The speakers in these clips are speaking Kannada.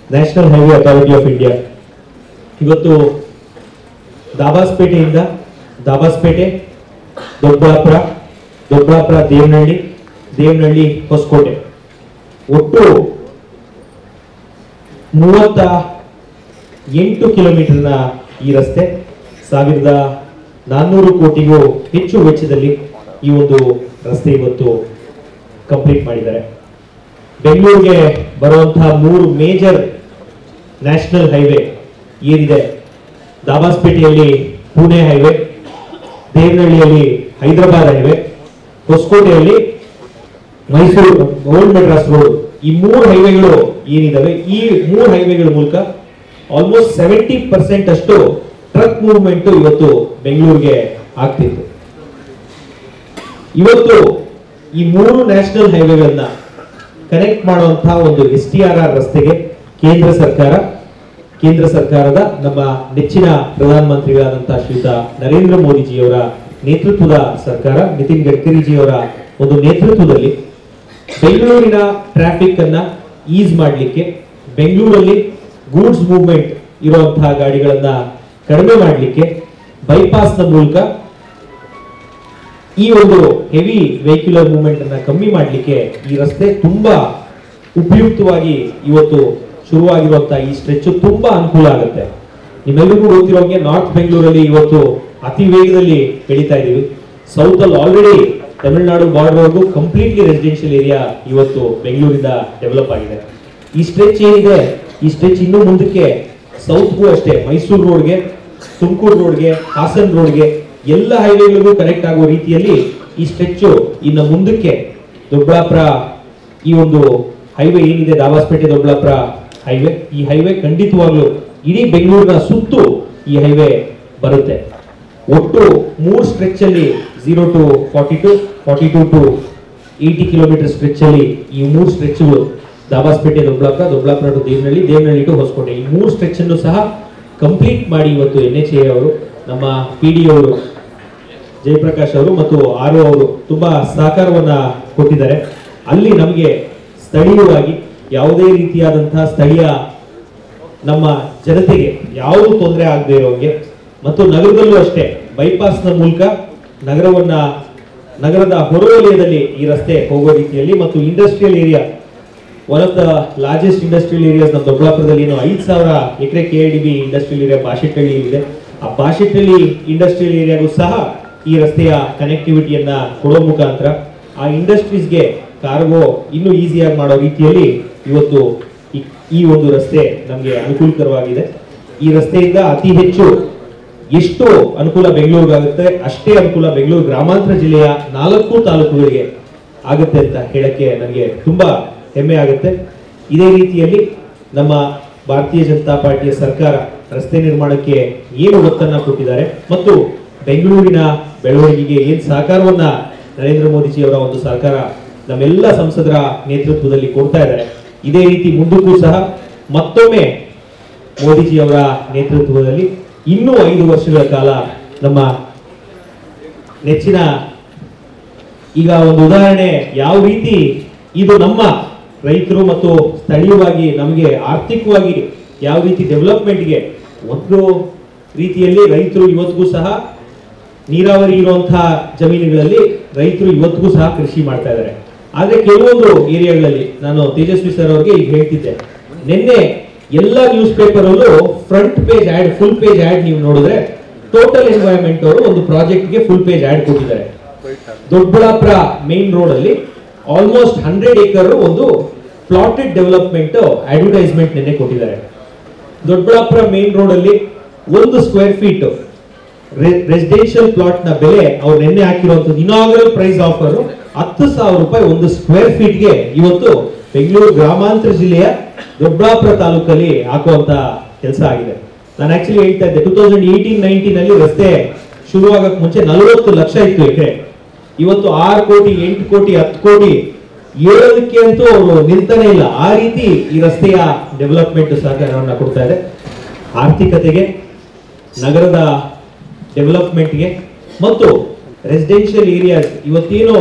national highway authority of India ಇವತ್ತು ದಾಬಾಸ್ಪೇಟೆಯಿಂದ ದಾಬಾಸ್ಪೇಟೆ ದೊಡ್ಡಬಳ್ಳಾಪುರ ದೊಡ್ಡಬಳ್ಳಾಪುರ ದೇವನಹಳ್ಳಿ ದೇವನಹಳ್ಳಿ ಹೊಸಕೋಟೆ ಒಟ್ಟು ಮೂವತ್ತ ಎಂಟು ಕಿಲೋಮೀಟರ್ನ ಈ ರಸ್ತೆ ಸಾವಿರದ ನಾನ್ನೂರು ಕೋಟಿಗೂ ಹೆಚ್ಚು ವೆಚ್ಚದಲ್ಲಿ ಈ ಒಂದು ರಸ್ತೆ ಇವತ್ತು ಕಂಪ್ಲೀಟ್ ಮಾಡಿದ್ದಾರೆ ಬೆಂಗಳೂರಿಗೆ ಬರುವಂತಹ ಮೂರು ಮೇಜರ್ ನ್ಯಾಷನಲ್ ಹೈವೇ ಏನಿದೆ ದಾಬಾಸ್ಪೇಟೆಯಲ್ಲಿ ಪುಣೆ ಹೈವೇ ದೇವನಹಳ್ಳಿಯಲ್ಲಿ ಹೈದರಾಬಾದ್ ಹೈವೇ ಹೊಸಕೋಟೆಯಲ್ಲಿ ಮೈಸೂರು ಓಲ್ಡ್ ಮೆಡ್ರಾಸ್ ರೋಡ್ ಈ ಮೂರು ಹೈವೇಗಳು ಏನಿದಾವೆ ಈ ಮೂರು ಹೈವೇಗಳ ಮೂಲಕ ಆಲ್ಮೋಸ್ಟ್ ಸೆವೆಂಟಿ ಪರ್ಸೆಂಟ್ ಅಷ್ಟು ಟ್ರಕ್ ಮೂವ್ಮೆಂಟ್ ಇವತ್ತು ಬೆಂಗಳೂರಿಗೆ ಆಗ್ತಿತ್ತು ಇವತ್ತು ಈ ಮೂರು ನ್ಯಾಷನಲ್ ಹೈವೇಗಳನ್ನ ಕನೆಕ್ಟ್ ಮಾಡುವಂತಹ ಒಂದು ಎಸ್ ಟಿ ಆರ್ ಆರ್ ರಸ್ತೆಗೆ ಕೇಂದ್ರ ಸರ್ಕಾರ ಕೇಂದ್ರ ಸರ್ಕಾರದ ನಮ್ಮ ನೆಚ್ಚಿನ ಪ್ರಧಾನಮಂತ್ರಿಗಳಾದಂತಹ ಶ್ರೀಯುತ ನರೇಂದ್ರ ಮೋದಿಜಿಯವರ ನೇತೃತ್ವದ ಸರ್ಕಾರ ನಿತಿನ್ ಗಡ್ಕರಿಜಿಯವರ ಒಂದು ನೇತೃತ್ವದಲ್ಲಿ ಬೆಂಗಳೂರಿನ ಟ್ರಾಫಿಕ್ ಅನ್ನ ಈಸ್ ಮಾಡಲಿಕ್ಕೆ ಬೆಂಗಳೂರಲ್ಲಿ ಗೂಡ್ಸ್ ಮೂವ್ಮೆಂಟ್ ಇರುವಂತಹ ಗಾಡಿಗಳನ್ನ ಕಡಿಮೆ ಮಾಡಲಿಕ್ಕೆ ಬೈಪಾಸ್ನ ಮೂಲಕ ಈ ಒಂದು ಹೆವಿ ವೆಹಿಕ್ಯುಲರ್ ಮೂವ್ಮೆಂಟ್ ಅನ್ನ ಕಮ್ಮಿ ಮಾಡಲಿಕ್ಕೆ ಈ ರಸ್ತೆ ತುಂಬಾ ಉಪಯುಕ್ತವಾಗಿ ಇವತ್ತು ಶುರುವಾಗಿರುವಂತಹ ಈ ಸ್ಟ್ರೆಚ್ ತುಂಬಾ ಅನುಕೂಲ ಆಗುತ್ತೆ ನಿಮ್ಮೆಲ್ಲರಿಗೂ ಗೊತ್ತಿರೋಂಗೆ ನಾರ್ತ್ ಬೆಂಗಳೂರಲ್ಲಿ ಇವತ್ತು ಅತಿ ವೇಗದಲ್ಲಿ ಬೆಳೀತಾ ಇದೀವಿ ಸೌತ್ ಅಲ್ಲಿ ಆಲ್ರೆಡಿ ತಮಿಳುನಾಡು ಬಾರ್ಡರ್ ವರೆಗೂ ಕಂಪ್ಲೀಟ್ಲಿ ರೆಸಿಡೆನ್ಷಿಯಲ್ ಏರಿಯಾ ಇವತ್ತು ಬೆಂಗಳೂರಿಂದ ಡೆವಲಪ್ ಆಗಿದೆ ಈ ಸ್ಟ್ರೆಚ್ ಏನಿದೆ ಈ ಸ್ಟ್ರೆಚ್ ಇನ್ನೂ ಮುಂದಕ್ಕೆ ಸೌತ್ಗೂ ಅಷ್ಟೇ ಮೈಸೂರು ರೋಡ್ಗೆ ತುಮಕೂರು ರೋಡ್ಗೆ ಹಾಸನ್ ರೋಡ್ಗೆ ಎಲ್ಲ ಹೈವೇಗಳಿಗೂ ಕನೆಕ್ಟ್ ಆಗುವ ರೀತಿಯಲ್ಲಿ ಈ ಸ್ಟ್ರೆಚ್ ಇನ್ನು ಮುಂದಕ್ಕೆ ದೊಡ್ಡಬಳ್ಳಾಪುರ ಈ ಒಂದು ಹೈವೇ ಏನಿದೆ ದಾಬಾಸ್ಪೇಟೆ ದೊಡ್ಡಬಳ್ಳಾಪುರ ಹೈವೇ ಈ ಹೈವೇ ಖಂಡಿತವಾಗ್ಲೂ ಇಡೀ ಬೆಂಗಳೂರಿನ ಸುತ್ತು ಈ ಹೈವೇ ಬರುತ್ತೆ ಒಟ್ಟು ಮೂರು ಸ್ಟ್ರೆಚ್ ಅಲ್ಲಿ zero to forty to forty to to eighty kilometre stretch ಅಲ್ಲಿ ಈ ಮೂರು ಸ್ಟ್ರೆಚ್ಗಳು ದಾಬಾಸ್ಪೇಟೆ ದೊಡ್ಡಬಳ್ಳಾಪುರ ದೊಡ್ಡಬಳ್ಳಾಪುರ ಟು ದೇವನಹಳ್ಳಿ ದೇವನಹಳ್ಳಿ ಟು ಹೊಸಕೋಟೆ ಈ ಮೂರು ಸ್ಟ್ರೆಚ್ ಅನ್ನು ಸಹ ಕಂಪ್ಲೀಟ್ ಮಾಡಿ ಇವತ್ತು ಎನ್ ಎಚ್ ಎ ಅವರು ನಮ್ಮ ಪಿ ಡಿ ಅವರು ಜಯಪ್ರಕಾಶ್ ಅವರು ಮತ್ತು ಆರ್ ಅವರು ತುಂಬಾ ಸಹಕಾರವನ್ನ ಕೊಟ್ಟಿದ್ದಾರೆ ಅಲ್ಲಿ ನಮಗೆ ಸ್ಥಳೀಯವಾಗಿ ಯಾವುದೇ ರೀತಿಯಾದಂತಹ ಸ್ಥಳೀಯ ನಮ್ಮ ಜನತೆಗೆ ಯಾವುದು ತೊಂದರೆ ಆಗದೆ ಇರೋಂಗೆ ಮತ್ತು ನಗರದಲ್ಲೂ ಅಷ್ಟೇ ಬೈಪಾಸ್ನ ಮೂಲಕ ನಗರವನ್ನ ನಗರದ ಹೊರವಲಯದಲ್ಲಿ ಈ ರಸ್ತೆ ಹೋಗೋ ರೀತಿಯಲ್ಲಿ ಮತ್ತು industrial area one of the largest industrial areas ನಮ್ಮ ದೊಡ್ಡಬಳ್ಳಾಪುರದಲ್ಲಿ ಏನು ಐದು ಸಾವಿರ ಎಕರೆ K D B industrial area Bashettahalli ಇದೆ ಆ ಬಾಶೆಟ್ಟಹಳ್ಳಿ ಇಂಡಸ್ಟ್ರಿಯಲ್ ಏರಿಯಾಗೂ ಸಹ ಈ ರಸ್ತೆಯ ಕನೆಕ್ಟಿವಿಟಿಯನ್ನ ಕೊಡೋ ಮುಖಾಂತರ ಆ ಇಂಡಸ್ಟ್ರೀಸ್ಗೆ ಕಾರ್ಗೋ ಇನ್ನೂ ಈಸಿಯಾಗಿ ಮಾಡೋ ರೀತಿಯಲ್ಲಿ ಇವತ್ತು ಈ- ಈ ಒಂದು ರಸ್ತೆ ನಮಗೆ ಅನುಕೂಲಕರವಾಗಿದೆ ಈ ರಸ್ತೆಯಿಂದ ಅತಿ ಹೆಚ್ಚು ಎಷ್ಟು ಅನುಕೂಲ ಬೆಂಗಳೂರಿಗಾಗುತ್ತೆ ಅಷ್ಟೇ ಅನುಕೂಲ ಬೆಂಗಳೂರು ಗ್ರಾಮಾಂತರ ಜಿಲ್ಲೆಯ ನಾಲ್ಕು ತಾಲೂಕುಗಳಿಗೆ ಆಗುತ್ತೆ ಅಂತ ಹೇಳಕ್ಕೆ ನನಗೆ ತುಂಬಾ ಹೆಮ್ಮೆ ಆಗುತ್ತೆ ಇದೇ ರೀತಿಯಲ್ಲಿ ನಮ್ಮ ಭಾರತೀಯ ಜನತಾ ಪಾರ್ಟಿಯ ಸರ್ಕಾರ ರಸ್ತೆ ನಿರ್ಮಾಣಕ್ಕೆ ಏನು ಒತ್ತನ್ನ ಕೊಟ್ಟಿದ್ದಾರೆ ಮತ್ತು ಬೆಂಗಳೂರಿನ ಬೆಳವಣಿಗೆಗೆ ಏನು ಸಹಕಾರವನ್ನ ನರೇಂದ್ರ ಮೋದಿಜಿಯವರ ಒಂದು ಸರ್ಕಾರ ನಮ್ಮೆಲ್ಲ ಸಂಸದರ ನೇತೃತ್ವದಲ್ಲಿ ಕೊಡ್ತಾ ಇದ್ದಾರೆ ಇದೇ ರೀತಿ ಮುಂದಕ್ಕೂ ಸಹ ಮತ್ತೊಮ್ಮೆ ಮೋದಿಜಿಯವರ ನೇತೃತ್ವದಲ್ಲಿ ಇನ್ನೂ ಐದು ವರ್ಷಗಳ ಕಾಲ ನಮ್ಮ ನೆಚ್ಚಿನ ಈಗ ಒಂದು ಉದಾಹರಣೆ ಯಾವ ರೀತಿ ಇದು ನಮ್ಮ ರೈತರು ಮತ್ತು ಸ್ಥಳೀಯವಾಗಿ ನಮಗೆ ಆರ್ಥಿಕವಾಗಿ ಯಾವ ರೀತಿ ಡೆವಲಪ್ಮೆಂಟ್ಗೆ ಒಂದು ರೀತಿಯಲ್ಲಿ ರೈತರು ಇವತ್ತಿಗೂ ಸಹ ನೀರಾವರಿ ಇರುವಂತಹ ಜಮೀನುಗಳಲ್ಲಿ ರೈತರು ಇವತ್ತಿಗೂ ಸಹ ಕೃಷಿ ಮಾಡ್ತಾ ಇದ್ದಾರೆ ಆದ್ರೆ ಕೆಲವೊಂದು ಏರಿಯಾಗಳಲ್ಲಿ ನಾನು ತೇಜಸ್ವಿ ಸರ್ ಅವ್ರಿಗೆ ಈಗ ಹೇಳ್ತಿದ್ದೆ ನಿನ್ನೆ ಎಲ್ಲ ನ್ಯೂಸ್ ಪೇಪರ್ ಅಲ್ಲೂ front page ad full page ad ನೀವು ನೋಡಿದ್ರೆ ಟೋಟಲ್ ಎನ್ವೈರನ್ಮೆಂಟ್ ಅವರು ಒಂದು ಪ್ರಾಜೆಕ್ಟ್ಗೆ ಫುಲ್ ಪೇಜ್ ಆಡ್ ಕೊಟ್ಟಿದ್ದಾರೆ ದೊಡ್ಡಬಳ್ಳಾಪುರ ಮೇನ್ ರೋಡ್ ಅಲ್ಲಿ ಆಲ್ಮೋಸ್ಟ್ ಹಂಡ್ರೆಡ್ ಏಕರ್ ಒಂದು ಪ್ಲಾಟೆಡ್ ಡೆವಲಪ್ಮೆಂಟ್ ಅಡ್ವರ್ಟೈಸ್ಮೆಂಟ್ ನಿನ್ನೆ ಕೊಟ್ಟಿದ್ದಾರೆ ದೊಡ್ಡಬಳ್ಳಾಪುರ ಮೇನ್ ರೋಡ್ ಅಲ್ಲಿ ಒಂದು ಸ್ಕ್ವೇರ್ ಫೀಟ್ ರೆಸಿಡೆನ್ಷಿಯಲ್ ಪ್ಲಾಟ್ ನ ಬೆಲೆ ಅವ್ರು ನಿನ್ನೆ ಹಾಕಿರುವಂತದ್ದು ಇನಾಗರಲ್ ಪ್ರೈಸ್ ಆಫರ್ ಹತ್ತು ಸಾವಿರ ರೂಪಾಯಿ ಒಂದು ಸ್ಕ್ವೇರ್ ಫೀಟ್ ಗೆ ಇವತ್ತು ಬೆಂಗಳೂರು ಗ್ರಾಮಾಂತರ ಜಿಲ್ಲೆಯ ದೊಡ್ಡಬಳ್ಳಾಪುರ ತಾಲೂಕಲ್ಲಿ ಹಾಕುವಂತ ಕೆಲಸ ಆಗಿದೆ ನಾನು ಆಕ್ಚುಲಿ ಹೇಳ್ತಾ ಇದ್ದೆ ಟೂ ತೌಸಂಡ್ ಏಯ್ಟೀನ್ ನೈನ್ಟೀನ್ ಅಲ್ಲಿ ರಸ್ತೆ ಶುರುವಾಗಕ್ ಮುಂಚೆ ನಲವತ್ತು ಲಕ್ಷ ಇತ್ತು ಎಕರೆ ಇವತ್ತು ಆರು ಕೋಟಿ ಎಂಟು ಕೋಟಿ ಹತ್ತು ಕೋಟಿ ಏಳೋದಕ್ಕೆ ಅಂತೂ ಅವರು ನಿಲ್ತಾನೆ ಇಲ್ಲ ಆ ರೀತಿ ಈ ರಸ್ತೆಯ ಡೆವಲಪ್ಮೆಂಟ್ ಸಹಕಾರವನ್ನ ಕೊಡ್ತಾ ಇದೆ ಆರ್ಥಿಕತೆಗೆ ನಗರದ ಡೆವಲಪ್ಮೆಂಟ್ಗೆ ಮತ್ತು ರೆಸಿಡೆನ್ಷಿಯಲ್ ಏರಿಯಾಸ್ ಇವತ್ತೇನು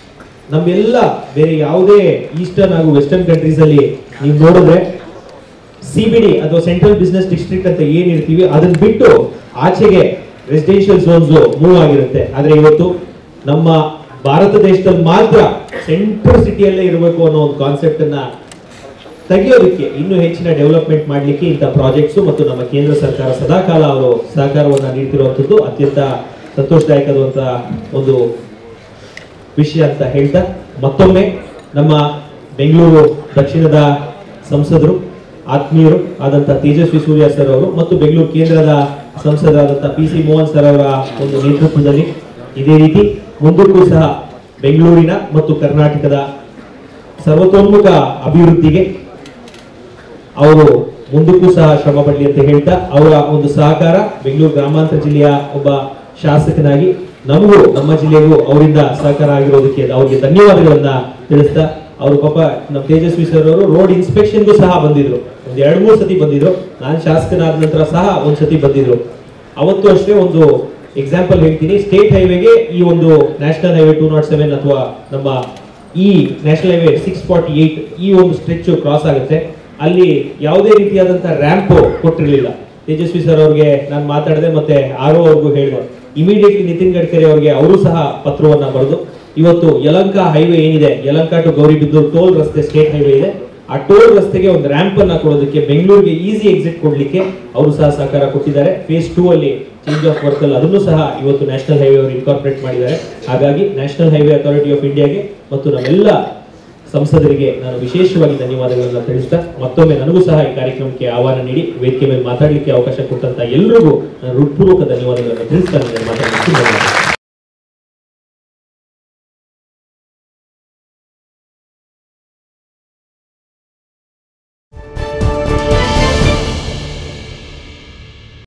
ನಮ್ಮೆಲ್ಲ ಬೇರೆ ಯಾವುದೇ ಈಸ್ಟರ್ನ್ ಹಾಗೂ ವೆಸ್ಟರ್ನ್ ಕಂಟ್ರೀಸ್ ಅಲ್ಲಿ ನೀವು ನೋಡಿದ್ರೆ ಸಿ ಬಿ ಡಿ ಅಥವಾ ಸೆಂಟ್ರಲ್ ಬಿಸ್ನೆಸ್ ಡಿಸ್ಟ್ರಿಕ್ಟ್ ಅಂತ ಏನ್ ಇರ್ತೀವಿ ಅದನ್ನ ಬಿಟ್ಟು ಆಚೆಗೆ ರೆಸಿಡೆನ್ಷಿಯಲ್ ಝೋನ್ಸ್ ಮೂವ್ ಆಗಿರುತ್ತೆ ಆದ್ರೆ ಇವತ್ತು ನಮ್ಮ ಭಾರತ ದೇಶದಲ್ಲಿ ಮಾತ್ರ ಸೆಂಟ್ರಲ್ ಸಿಟಿಯಲ್ಲೇ ಇರಬೇಕು ಅನ್ನೋ ಒಂದು ಕಾನ್ಸೆಪ್ಟ್ ಅನ್ನ ತೆಗೆಯೋದಕ್ಕೆ ಇನ್ನೂ ಹೆಚ್ಚಿನ ಡೆವಲಪ್ಮೆಂಟ್ ಮಾಡಲಿಕ್ಕೆ ಇಂಥ ಪ್ರಾಜೆಕ್ಟ್ಸ್ ಮತ್ತು ನಮ್ಮ ಕೇಂದ್ರ ಸರ್ಕಾರ ಸದಾಕಾಲ ಅವರು ಸಹಕಾರವನ್ನ ನೀಡ್ತಿರುವಂಥದ್ದು ಅತ್ಯಂತ ಸಂತೋಷದಾಯಕವಾದಂಥ ಒಂದು ವಿಷಯ ಅಂತ ಹೇಳ್ತಾ ಮತ್ತೊಮ್ಮೆ ನಮ್ಮ ಬೆಂಗಳೂರು ದಕ್ಷಿಣದ ಸಂಸದರು ಆತ್ಮೀಯರು ಆದಂಥ ತೇಜಸ್ವಿ ಸೂರ್ಯ ಸರ್ ಅವರು ಮತ್ತು ಬೆಂಗಳೂರು ಕೇಂದ್ರದ ಸಂಸದರಾದಂಥ ಪಿ ಸಿ ಮೋಹನ್ ಸರ್ ಅವರ ಒಂದು ನೇತೃತ್ವದಲ್ಲಿ ಇದೇ ರೀತಿ ಮುಂದಕ್ಕೂ ಸಹ ಬೆಂಗಳೂರಿನ ಮತ್ತು ಕರ್ನಾಟಕದ ಸರ್ವತೋನ್ಮುಖ ಅಭಿವೃದ್ಧಿಗೆ ಅವರು ಮುಂದಕ್ಕೂ ಸಹ ಶ್ರಮ ಪಡಲಿ ಅಂತ ಹೇಳ್ತಾ ಅವರ ಒಂದು ಸಹಕಾರ ಬೆಂಗಳೂರು ಗ್ರಾಮಾಂತರ ಜಿಲ್ಲೆಯ ಒಬ್ಬ ಶಾಸಕನಾಗಿ ನಮಗೂ ನಮ್ಮ ಜಿಲ್ಲೆಗೂ ಅವರಿಂದ ಸಹಕಾರ ಆಗಿರೋದಕ್ಕೆ ಅವ್ರಿಗೆ ಧನ್ಯವಾದಗಳನ್ನ ತಿಳಿಸ್ತಾ ಅವರು ಪಾಪ ನಮ್ಮ ತೇಜಸ್ವಿ ಸರ್ ಅವರು ರೋಡ್ ಇನ್ಸ್ಪೆಕ್ಷನ್ಗೂ ಸಹ ಬಂದಿದ್ರು ಒಂದ್ ಎರಡ್ ಮೂರು ಸತಿ ಬಂದಿದ್ರು ನಾನು ಶಾಸಕನಾದ ನಂತರ ಸಹ ಒಂದ್ ಸತಿ ಬಂದಿದ್ರು ಅವತ್ತು ಅಷ್ಟೇ ಒಂದು ಎಕ್ಸಾಂಪಲ್ ಹೇಳ್ತೀನಿ ಸ್ಟೇಟ್ ಹೈವೇಗೆ ಈ ಒಂದು national highway two not seven ಅಥವಾ ನಮ್ಮ ಈ national highway six forty eight ಈ ಒಂದು ಸ್ಟ್ರೆಚ್ ಕ್ರಾಸ್ ಆಗುತ್ತೆ ಅಲ್ಲಿ ಯಾವುದೇ ರೀತಿಯಾದಂತಹ ರ್ಯಾಂಪ್ ಕೊಟ್ಟಿರಲಿಲ್ಲ ತೇಜಸ್ವಿ ಸರ್ ಅವ್ರಿಗೆ ನಾನು ಮಾತಾಡಿದೆ ಮತ್ತೆ ಆರೋ ಅವ್ರಿಗೂ ಹೇಳಿದೆ ಇಮಿಡಿಯೇಟ್ಲಿ ನಿತಿನ್ ಗಡ್ಕರಿ ಅವರಿಗೆ ಅವರು ಸಹ ಪತ್ರವನ್ನ ಬರೆದು ಇವತ್ತು ಯಲಂಕ ಹೈವೇ ಏನಿದೆ ಯಲಂಕ ಟು ಗೌರಿಬಿದ್ದೂರು ಟೋಲ್ ರಸ್ತೆ ಸ್ಟೇಟ್ ಹೈವೇ ಇದೆ ಆ ಟೋಲ್ ರಸ್ತೆಗೆ ಒಂದು ರ್ಯಾಂಪ್ ಅನ್ನ ಕೊಡೋದಕ್ಕೆ ಬೆಂಗಳೂರಿಗೆ ಈಸಿ ಎಕ್ಸಿಟ್ ಕೊಡ್ಲಿಕ್ಕೆ ಅವರು ಸಹ ಸಹಕಾರ ಕೊಟ್ಟಿದ್ದಾರೆ ಫೇಸ್ ಟೂ ಅಲ್ಲಿ ಚೇಂಜ್ ಆಫ್ ವರ್ಕ್ ಅಲ್ಲಿ ಅದನ್ನು ಸಹ ಇವತ್ತು ನ್ಯಾಷನಲ್ ಹೈವೇ ಅವರು ಇನ್ಕಾರ್ಪೊರೇಟ್ ಮಾಡಿದ್ದಾರೆ ಹಾಗಾಗಿ ನ್ಯಾಷನಲ್ ಹೈವೇ ಅಥಾರಿಟಿ ಆಫ್ ಇಂಡಿಯಾಗೆ ಮತ್ತು ನಮ್ಮೆಲ್ಲ ಸಂಸದರಿಗೆ ನಾನು ವಿಶೇಷವಾಗಿ ಧನ್ಯವಾದಗಳನ್ನ ತಿಳಿಸ್ತಾ ಮತ್ತೊಮ್ಮೆ ನನಗೂ ಸಹ ಈ ಕಾರ್ಯಕ್ರಮಕ್ಕೆ ಆಹ್ವಾನ ನೀಡಿ ವೇದಿಕೆ ಮೇಲೆ ಮಾತಾಡಲಿಕ್ಕೆ ಅವಕಾಶ ಕೊಟ್ಟಂತ ಎಲ್ರಿಗೂ ನಾನು ಹೃತ್ಪೂರ್ವಕ ಧನ್ಯವಾದಗಳನ್ನು ತಿಳಿಸ್ತಾ ನನ್ನ ಮಾತಾಡಲಿಕ್ಕೆ ಧನ್ಯವಾದ